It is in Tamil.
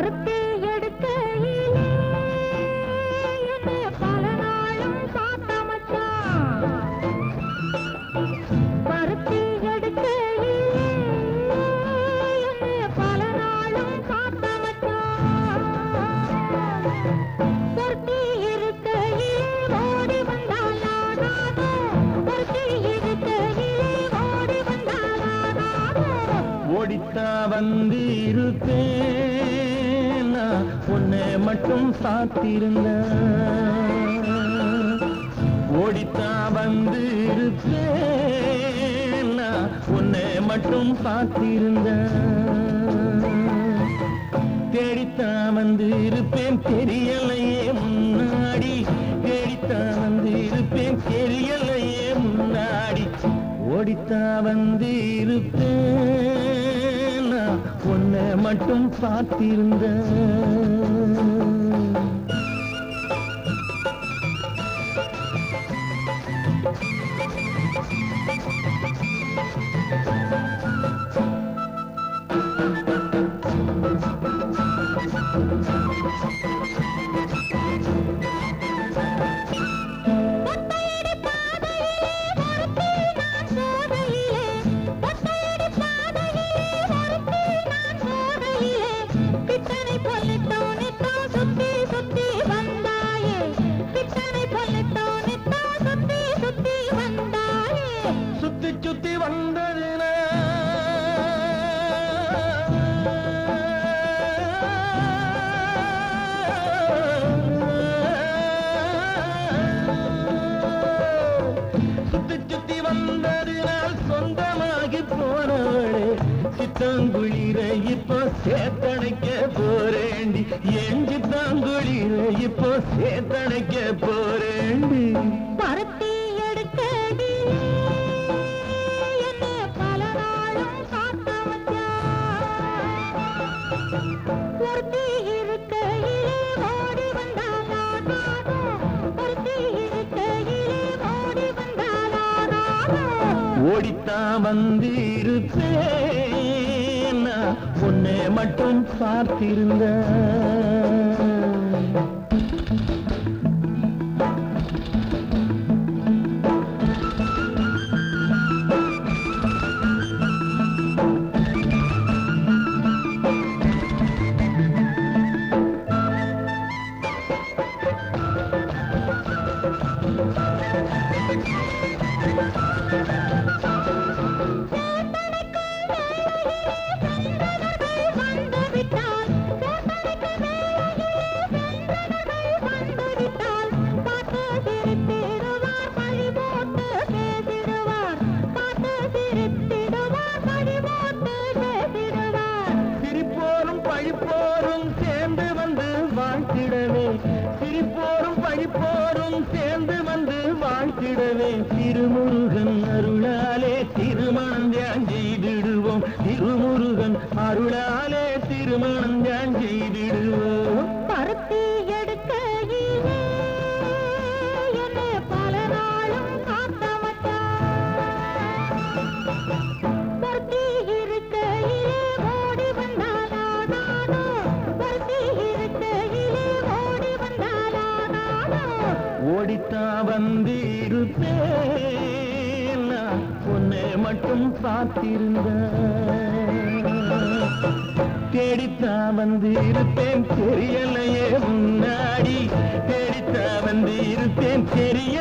பருத்தி எடுக்கையிலே என்னை பல நாளும் பார்த்த மச்சான் பருத்தி எடுக்கையிலே என்னை பல நாளும் பார்த்த மச்சான் பொருத்தி இருக்கையிலே ஓடி வந்தாலாடாதோ பொருத்தி இருக்கையிலே ஓடி வந்தாலாடாதோ ஓடித்தா வந்து இருப்பேன் நான் உன்னை மட்டும் சாத்திருந்த ஓடித்தா வந்து இருப்பேன் நான் உன்னை மட்டும் சாத்திருந்த தேடித்தான் வந்து இருப்பேன் தெரியலையே முன்னாடி தேடித்தான் வந்து இருப்பேன் தெரியலையே முன்னாடி ஓடித்தான் வந்து இருப்பேன் நான் உன்னை மட்டும் பார்த்திருந்தேன் ஒத்தையடி பாதையிலே ஒருத்தி நான் சோதையிலே ஒத்தையடி பாதையிலே ஒருத்தி நான் சோதையிலே பித்தனை பொல்லிட்டோனிட்டோ சுத்தி சுத்தி வந்தாயே பித்தனை பொல்லிட்டோனிட்டோ சுத்தி சுத்தி வந்தாயே சுத்தி சுத்தி வந்ததுனா சுத்தி சுத்தி வந்ததினால் சொந்தமாகி போனவளே சித்தாங்குளிர இப்போ சேத்தணைக்க போறேண்டி என் சித்தாங்குளிர இப்போ சேத்தணைக்க போறேண்டி பருத்தி எடுக்கடிலே என்னை பல நாளும் காத்த மச்சான் ஒருத்தி இருக்கையிலே ஓடி வந்தாலாடாதோ ஒருத்தி இருக்கையிலே ஓடி வந்தாலாடாதோ ஓடித்தான் வந்து இருப்பேன் நான் உன்னை மட்டும் பார்த்திருந்த வந்துவிட்டால் சேத்தனைக்கு மேலையிலே சென்றவர்கள் வந்துவிட்டால் பார்த்து சிரித்திடுவார் பழி போட்டு பேசிடுவார் பார்த்து சிரித்திடுவார் பழி போட்டு பேசிடுவார் சிரிப்போரும் பழிப்போரும் சேர்ந்து வந்து வாழ்த்திடவே சிரிப்போரும் பழிப்போரும் சேர்ந்து வந்து வாழ்த்திடவே திருமுருகன் அருளாலே திருமணம் தியான் செய்திடுவோம் திருமுருகன் அருளாலே திருமணம் தியான் செய்திடுவோம் பருத்தி எடுக்கையிலே என்னை பல நாளும் காத்த மச்சான் பருத்தி இருக்கையிலே ஓடி வந்தாலாடாதோ பருத்தி இருக்கையிலே ஓடி வந்தாலாடாதோ ஓடித்தான் வந்து இருப்பேன் நான் உன்னை மட்டும் பார்த்திருந்தேன் தேடித்தான் வந்து இருப்பேன் தெரியலையே முன்னாடி தேடித்தான் வந்து இருப்பேன் தெரிய